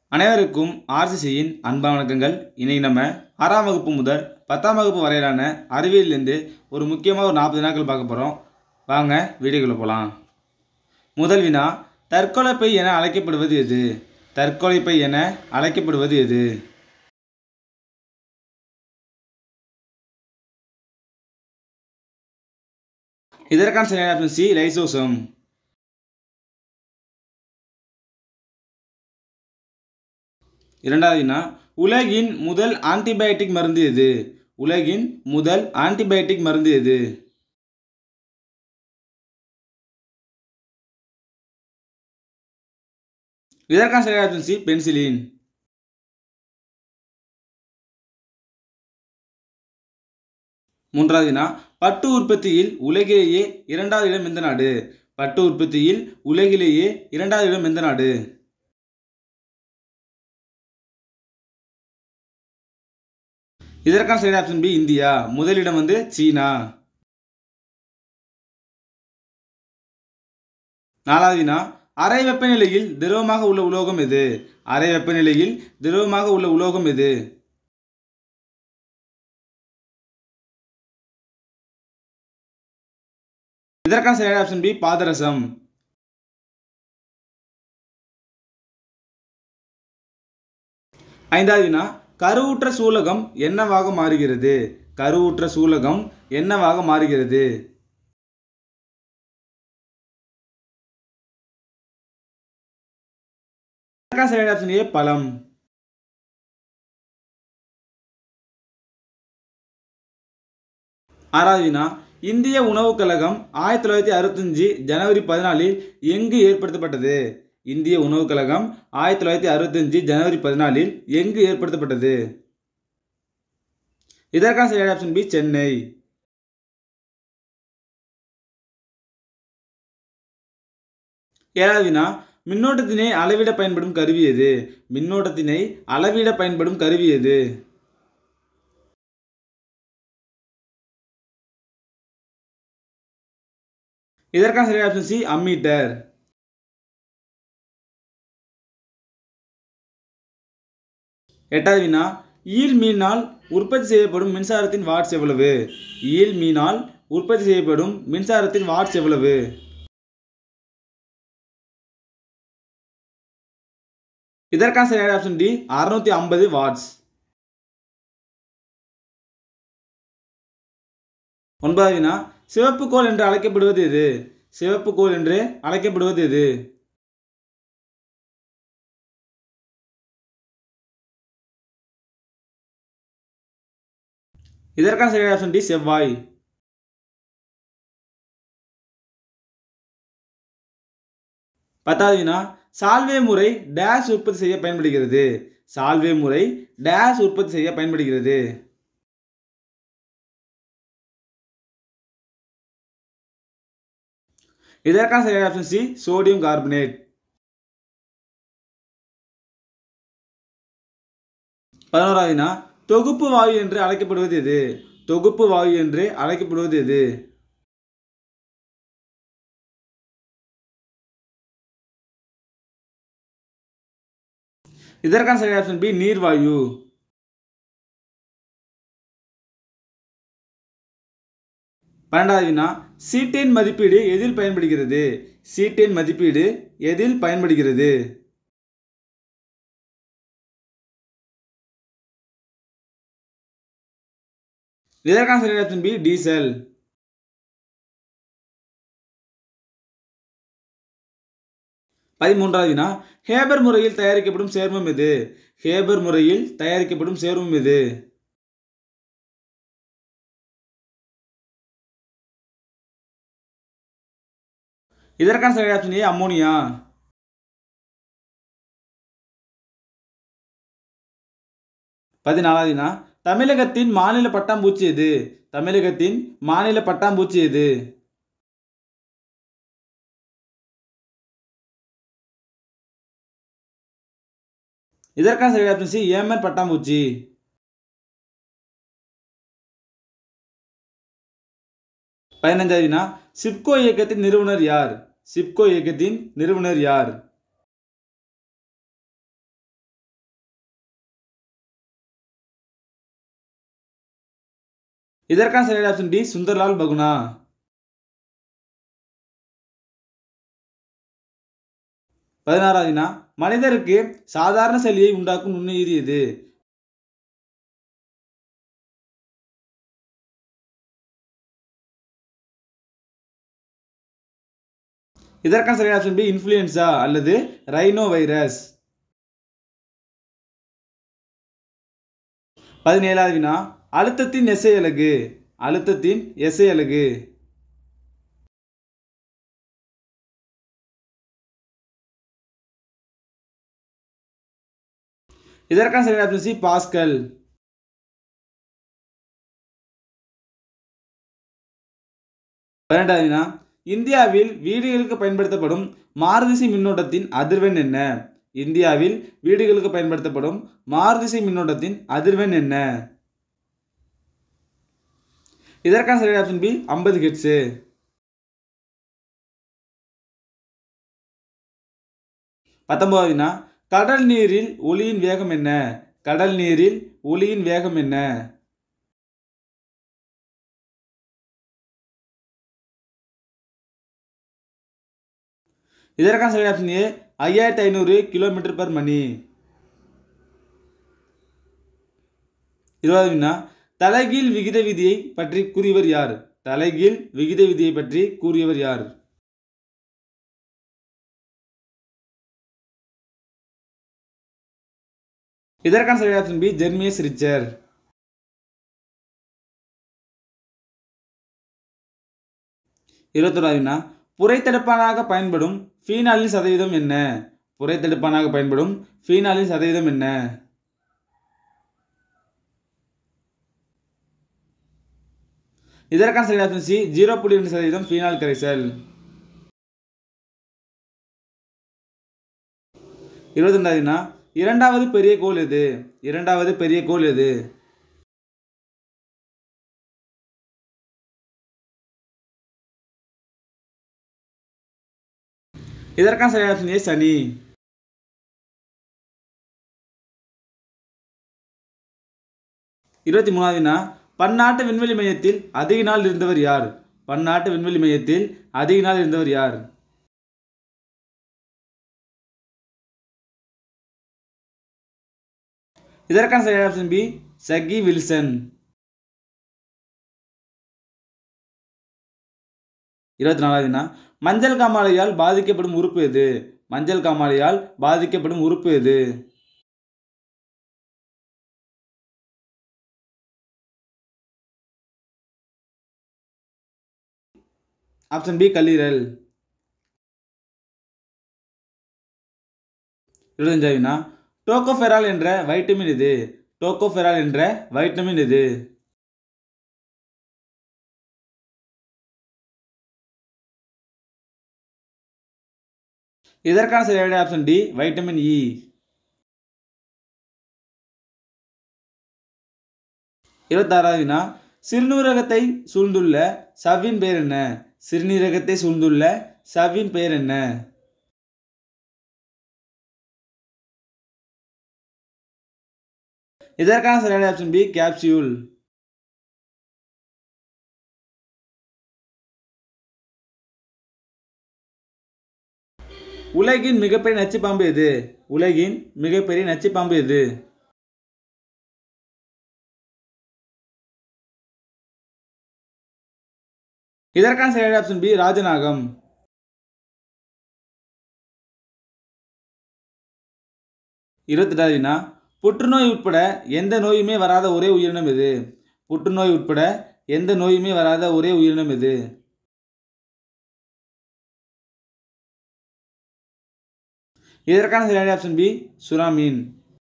அனைவருக்கும் ஆர்சிசியின் அன்பான வணக்கங்கள் இன்னைக்கு நம்ம ஆறாம் வகுப்பு முதல் பத்தாம் வகுப்பு வரையிலான அறிவியல்லேருந்து ஒரு முக்கியமாக ஒரு நாற்பது நாட்கள் பார்க்க போகிறோம் வாங்க வீடியோக்குள்ளே போகலாம் முதல் வினா தற்கொலை பை என அழைக்கப்படுவது எது தற்கொலை பை என அழைக்கப்படுவது எது இதற்கான சரியான ஆப்ஷன் சி லைசோசோம் இரண்டாவது வினா உலகின் முதல் ஆன்டிபயோட்டிக் மருந்து எது உலகின் முதல் ஆன்டிபயோட்டிக் மருந்து எது இதற்கான சரியான ஆப்ஷன் சி பென்சிலின் மூன்றாவது வினா பட்டு உற்பத்தியில் உலகிலேயே இரண்டாவது இடம் எந்த நாடு பட்டு உற்பத்தியில் உலகிலேயே இரண்டாவது இடம் எந்த நாடு இதற்கான சரியான ஆப்ஷன் பி இந்தியா முதலிடம் வந்து சீனா நாலாவது வினா அரை வெப்பநிலையில் திரவமாக உள்ள உலோகம் எது அரை வெப்பநிலையில் திரவமாக உள்ள உலோகம் எது இதற்கான சரியான ஆப்ஷன் பி பாதரசம் ஐந்தாவது வினா கருவுற்ற சூலகம் என்னவாக மாறுகிறது கருவுற்ற சூலகம் என்னவாக மாறுகிறது சரியான ஆப்ஷன் ஏ பழம் ஆறாவது வினா இந்திய உணவுக் கழகம் ஆயிரத்தி தொள்ளாயிரத்தி அறுபத்தஞ்சு ஜனவரி பதினாலில் எங்கு ஏற்படுத்தப்பட்டது இந்திய உணவுக் கழகம் ஆயிரத்தி தொள்ளாயிரத்தி அறுபத்தஞ்சு ஜனவரி பதினாலில் எங்கு ஏற்படுத்தப்பட்டது இதற்கான சரியான ஆப்ஷன் பி சென்னை ஏழாவது வினா மின்னோட்டத்தினை அளவிட பயன்படும் கருவி எது மின்னோட்டத்தினை அளவிட பயன்படும் கருவி எது இதற்கான சரியான ஆப்ஷன் சி அம்மீட்டர் எட்டாவது வினா ஈல் மீனால் உற்பத்தி செய்யப்படும் மின்சாரத்தின் வாட்ஸ் எவ்வளவு ஈல் மீனால் உற்பத்தி செய்யப்படும் மின்சாரத்தின் வாட்ஸ் எவ்வளவு இதற்கான சரியான ஆப்ஷன் டி அறுநூத்தி ஐம்பது வாட்ஸ் ஒன்பதாவது வினா சிவப்பு கோல் என்று அழைக்கப்படுவது எது சிவப்பு கோல் என்று அழைக்கப்படுவது எது இதற்கான சரியான ஆப்ஷன் டி செவ்வாய் பத்தாவது வினா சால்வே முறை டேஷ் உற்பத்தி செய்ய பயன்படுகிறது சால்வே முறை டேஷ் உற்பத்தி செய்ய பயன்படுகிறது இதற்கான சரியான ஆப்ஷன் சி சோடியம் கார்பனேட் பதினோராவது வினா தொகுப்பு வாயு என்று அழைக்கப்படுவது எது தொகுப்பு வாயு என்று அழைக்கப்படுவது எது இதற்கான சரியான ஆப்ஷன் பி நீர்வாயு பன்னெண்டாவது வினா சீட்டேன் மதிப்பீடு எதில் பயன்படுகிறது சீட்டேன் மதிப்பீடு எதில் பயன்படுகிறது இதற்கான சரியான ஆப்ஷன் பி டீசல் பதிமூன்றாவது வினா ஹேபர் முறையில் தயாரிக்கப்படும் சேர்மம் எது ஹேபர் முறையில் தயாரிக்கப்படும் சேர்மம் எது இதற்கான சரியான ஆப்ஷன் ஏ அம்மோனியா பதினாலாவது வினா தமிழகத்தின் மாநில பட்டாம்பூச்சி எது தமிழகத்தின் மாநில பட்டாம்பூச்சி எது இதற்கான சரியான ஆப்ஷன் சி ஏமன் பட்டாம்பூச்சி பதினஞ்சாவது வினா சிப்கோ இயக்கத்தின் நிறுவனர் யார் சிப்கோ இயக்கத்தின் நிறுவனர் யார் இதற்கான சரியான ஆப்ஷன் டி சுந்தர்லால் பகுனா பதினாறாவது வினா மனிதருக்கு சாதாரண சளியை உண்டாக்கும் நுண்ணுயிரி எது இதற்கான சரியான ஆப்ஷன் பி இன்ஃப்ளூயன்சா அல்லது ரைனோ வைரஸ் பதினேழாவது வினா அழுத்தத்தின் எஸ்ஐ அலகு அழுத்தத்தின் எஸ்ஐ அலகு இதற்கான சரியான ஆப்ஷன் சி பாஸ்கல் பன்னெண்டாவது வினா இந்தியாவில் வீடுகளுக்கு பயன்படுத்தப்படும் மாறுதிசை மின்னோட்டத்தின் அதிர்வெண் என்ன இந்தியாவில் வீடுகளுக்கு பயன்படுத்தப்படும் மாறுதிசை மின்னோட்டத்தின் அதிர்வெண் என்ன இதற்கான சரியான ஆப்ஷன் பி ஐம்பது ஹெட்ஸு பத்தொன்பதாவது வினா கடல் நீரில் ஒளியின் வேகம் என்ன கடல் நீரில் ஒளியின் வேகம் என்ன இதற்கான சரியான ஆப்ஷன் ஏ ஐயாயிரத்தி ஐநூறு கிலோமீட்டர் பர் மணி இருபது வினா தலைகீழ் விகித விதியை பற்றி கூறியவர் யார் தலைகீழ் விகித விதியை பற்றி கூறியவர் யார் இதற்கான சரியான ஆப்ஷன் பி ஜெர்மியஸ் ரிச்சர் இருபத்தொராது வினா புரைத்தடுப்பானாக பயன்படும் ஃபீனாலின் சதவீதம் என்ன புரைத்தடுப்பானாக பயன்படும் ஃபீனாலின் சதவீதம் என்ன இதற்கான சரியான ஆப்ஷன் சி ஜீரோ புள்ளி ரெண்டு சதவீதம் ஃபீனால் கரைசல் இருபத்தி வினா இரண்டாவது பெரிய கோள் எது இரண்டாவது பெரிய கோள் எது இதற்கான சரியான ஆப்ஷன் ஏ சனி இருபத்தி மூணாவது வினா பன்னாட்டு விண்வெளி மையத்தில் அதிக நாள் இருந்தவர் யார் பன்னாட்டு விண்வெளி மையத்தில் அதிக நாள் இருந்தவர் யார் இதற்கான சரியான ஆப்ஷன் பி சக்கி வில்சன் இருபத்தி நாலாவது வினா மஞ்சள் காமாலையால் பாதிக்கப்படும் உறுப்பு எது மஞ்சள் காமாலையால் பாதிக்கப்படும் உறுப்பு எது ஆப்ஷன் பி கல்லீரல் இருபத்தஞ்சாவது வினா டோகோஃபெரால் என்ற வைட்டமின் இது டோகோஃபெரால் என்ற வைட்டமின் இது இதற்கான சரியான ஆப்ஷன் டி வைட்டமின் இ இருபத்தாறாவது வினா சிறுநீரகத்தை சூழ்ந்துள்ள சவ்வின் பெயர் என்ன சிறுநீரகத்தை சூழ்ந்துள்ள சவ்வின் பெயர் என்ன இதற்கான சரியான ஆப்ஷன் பி கேப்சியூல் உலகின் மிகப்பெரிய நச்சு பாம்பு எது உலகின் மிகப்பெரிய நச்சு பாம்பு எது இதற்கான சரியான ஆப்ஷன் பி ராஜநாகம் இருபத்தெட்டாவது வினா புற்றுநோய் உட்பட எந்த நோயுமே வராத ஒரே உயிரினம் எது புற்றுநோய் உட்பட எந்த நோயுமே வராத ஒரே உயிரினம் எது இதற்கான சரியான ஆப்ஷன் பி சுறாமீன்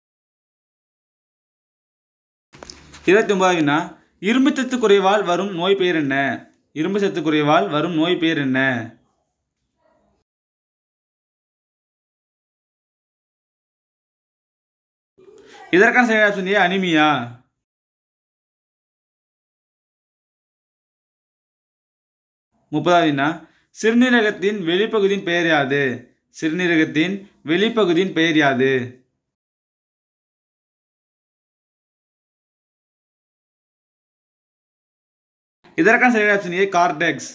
இருபத்தி ஒன்பதாவது வினா இரும்பு சத்து குறைவால் வரும் நோய் பெயர் என்ன இரும்பு சத்து குறைவால் வரும் நோய் பெயர் என்ன இதற்கான சரியான ஆப்ஷன் ஏ அனிமியா முப்பதாவது வினா சிறுநீரகத்தின் வெளிப்பகுதியின் பெயர் யாது சிறுநீரகத்தின் வெளிப்பகுதியின் பெயர் யாது இதற்கான சரியான ஆப்ஷன் ஏ கார்டெக்ஸ்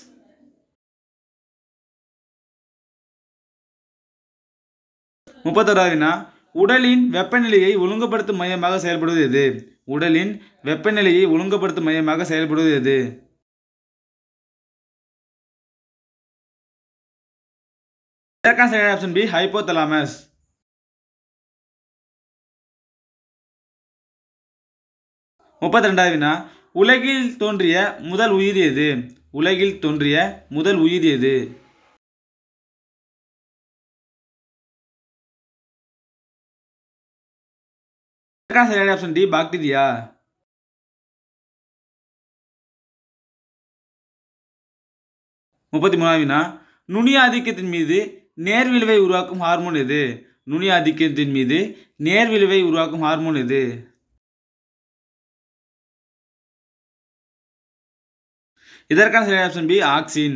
முப்பத்தோராவது வினா உடலின் வெப்பநிலையை ஒழுங்குபடுத்தும் மையமாக செயல்படுவது எது உடலின் வெப்பநிலையை ஒழுங்குபடுத்தும் மையமாக செயல்படுவது எது இதற்கான சரியான ஆப்ஷன் பி ஹைப்போதலாமஸ் முப்பத்தி ரெண்டாவது வினா உலகில் தோன்றிய முதல் உயிர் எது உலகில் தோன்றிய முதல் உயிர் எது இதற்கான சரியான ஆப்ஷன் டி பாக்டீரியா முப்பத்தி மூணாவது வினா நுனி ஆதிக்கத்தின் மீது நேர்விளைவை உருவாக்கும் ஹார்மோன் எது நுனி ஆதிக்கத்தின் மீது நேர்விளைவை உருவாக்கும் ஹார்மோன் எது இதற்கான சரியான ஆப்ஷன் பி ஆக்சின்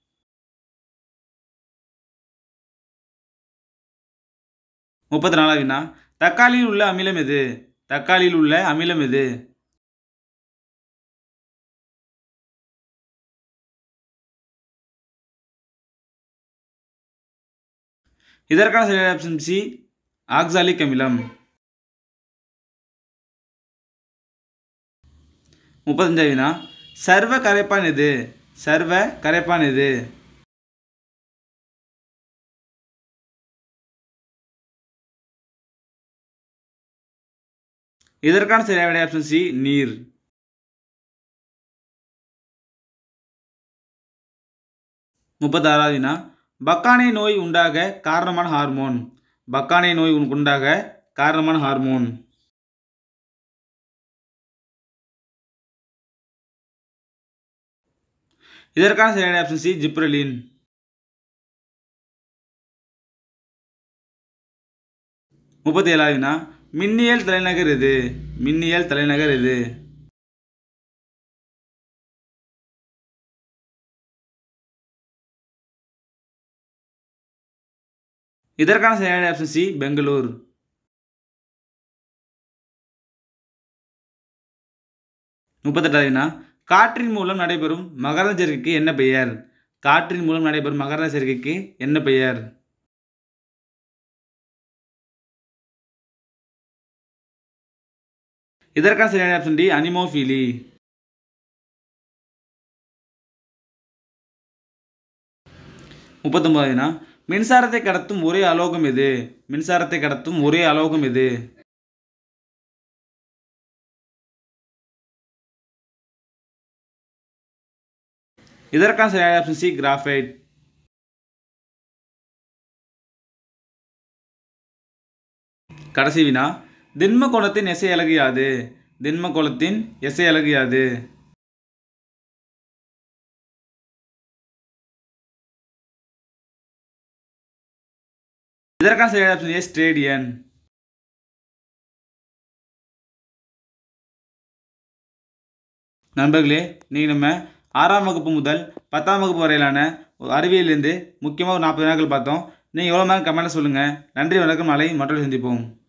முப்பத்தி நாலாவது வினா தக்காளியில் உள்ள அமிலம் எது தக்காளியில் உள்ள அமிலம் எது இதற்கான சரியான ஆப்ஷன் சி ஆக்சாலிக் அமிலம் முப்பத்தஞ்சாவது வினா சர்வ கரைப்பான் எது சர்வ கரைப்பான் எது இதற்கான சரியான விடை ஆப்ஷன் சி நீர் முப்பத்தாறாவது வினா பக்கானை நோய் உண்டாக காரணமான ஹார்மோன் பக்கானை நோய் உண்டாக காரணமான ஹார்மோன் இதற்கான சரியான ஆப்ஷன் சி ஜிப்ரலின் முப்பத்தி ஏழாவது வினா மின்னியல் தலைநகர் எது மின்னியல் தலைநகர் எது இதற்கான சரியான ஆப்ஷன் சி பெங்களூர் முப்பத்தெட்டாவது வினா காற்றின் மூலம் நடைபெறும் மகர சேர்க்கைக்கு என்ன பெயர் காற்றின் மூலம் நடைபெறும் மகர சேர்க்கைக்கு என்ன பெயர் இதற்கான சரியான ஆப்ஷன் டி அனிமோஃபிலி முப்பத்தொன்பதுனா மின்சாரத்தை கடத்தும் ஒரே அலோகம் எது மின்சாரத்தை கடத்தும் ஒரே அலோகம் எது இதற்கான சரியான ஆப்ஷன் சி கிராஃபைட் கடைசி வினா திண்ம கோணத்தின் எசை அலகு யாது திண்ம கோணத்தின் எசை அலகு யாது இதற்கான சரியான ஆப்ஷன் ஏ ஸ்ட்ரேடியன் நண்பர்களே நீங்கள் நம்ம ஆறாம் வகுப்பு முதல் பத்தாம் வகுப்பு வரையிலான ஒரு அறிவியலிருந்து முக்கியமாக ஒரு நாற்பது நாட்கள் பார்த்தோம் நீங்கள் எவ்வளோ நேரம் கமெண்ட்டில் சொல்லுங்கள் நன்றி வணக்கம் நாளை மற்றொரு சந்திப்போம்